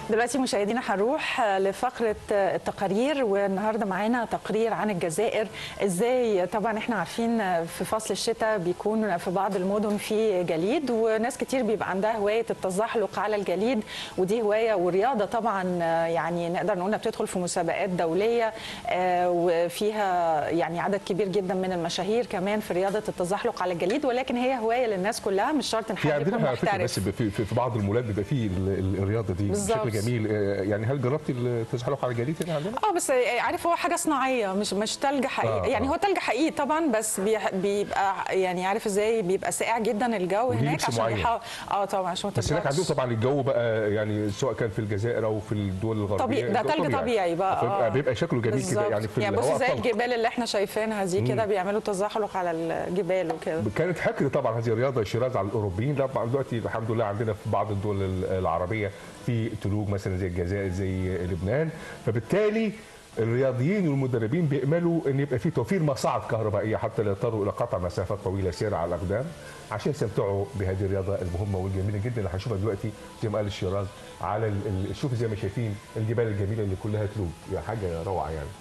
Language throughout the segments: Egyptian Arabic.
دلوقتي مشاهدينا هنروح لفقره التقارير والنهارده معانا تقرير عن الجزائر ازاي طبعا احنا عارفين في فصل الشتاء بيكون في بعض المدن في جليد وناس كتير بيبقى عندها هوايه التزحلق على الجليد ودي هوايه ورياضه طبعا يعني نقدر نقول بتدخل في مسابقات دوليه وفيها يعني عدد كبير جدا من المشاهير كمان في رياضه التزحلق على الجليد ولكن هي هوايه للناس كلها مش شرط ان في حد يكون عندنا على فكره محترف بس في, في في بعض المولات بيبقى فيه ال- ال- الرياضه دي بالظبط. بشكل جميل آه، يعني هل جربتي التزحلق على الجليد هنا عندنا؟ اه بس عارف هو حاجه صناعيه مش مش تلج حقيقي آه، يعني آه. هو تلج حقيقي طبعا بس بي- بيبقى يعني عارف ازاي بيبقى ساقع جدا الجو وليه هناك لبس عشان معين. يحاول اه طبعا عشان ما بس هناك تبردش. عندهم طبعا الجو بقى يعني سواء كان في الجزائر او في الدول الغربيه طبيعي ده الجو تلج طبيعي بقى فبيبقى اه بيبقى شكله جميل كده بالظبط. يعني في يعني الهواء بص زي الطلق. الجبال اللي احنا شايفينها دي كده بيعملوا تزحلق على الجبال وكده كانت حكر طبعا هذه الرياضه شراز على الاوروبيين لا طبعا دلوقتي الحمد لله عندنا في بعض الدول العربيه في تلوج مثلا زي الجزائر زي لبنان فبالتالي الرياضيين والمدربين بيأملوا ان يبقى في توفير مصاعد كهربائيه حتى لا يضطروا الى قطع مسافات طويله سير على الاقدام عشان يستمتعوا بهذه الرياضه المهمه والجميله جدا اللي هنشوفها دلوقتي زي ما قال الشيراز على ال- ال- شوف زي ما شايفين الجبال الجميله اللي كلها تلوج يعني حاجه روعه يعني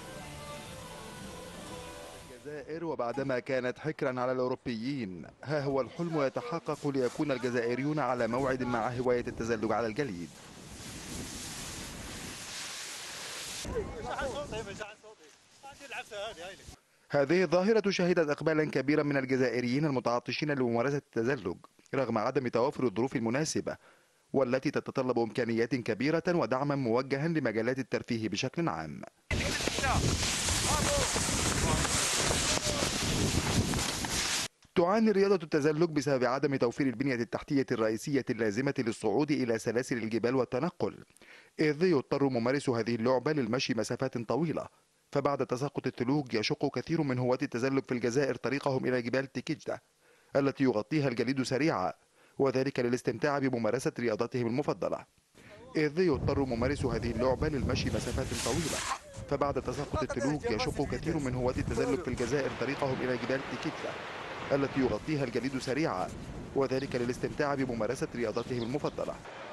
الجزائر وبعدما كانت حكرا على الأوروبيين ها هو الحلم يتحقق ليكون الجزائريون على موعد مع هواية التزلج على الجليد هذه الظاهرة شهدت إقبالا كبيرا من الجزائريين المتعطشين لممارسة التزلج رغم عدم توافر الظروف المناسبة والتي تتطلب إمكانيات كبيرة ودعما موجها لمجالات الترفيه بشكل عام تعاني رياضة التزلج بسبب عدم توفير البنية التحتية الرئيسية اللازمة للصعود إلى سلاسل الجبال والتنقل إذ يضطر ممارس هذه اللعبة للمشي مسافات طويلة فبعد تساقط الثلوج يشق كثير من هواة التزلج في الجزائر طريقهم إلى جبال تيكيجدا التي يغطيها الجليد سريعا وذلك للاستمتاع بممارسة رياضتهم المفضلة إذ يضطر ممارس هذه اللعبة للمشي مسافات طويلة فبعد تساقط الثلوج يشق كثير من هواة التزلج في الجزائر طريقهم إلى جبال تيكيجدا التي يغطيها الجليد سريعا وذلك للاستمتاع بممارسة رياضتهم المفضلة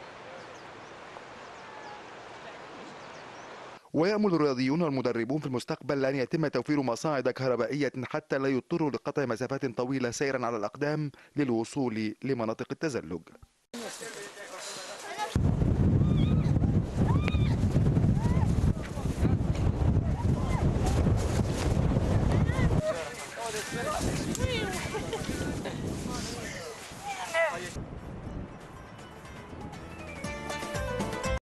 ويأمل الرياضيون والمدربون في المستقبل أن يتم توفير مصاعد كهربائية حتى لا يضطروا لقطع مسافات طويلة سيرا على الأقدام للوصول لمناطق التزلج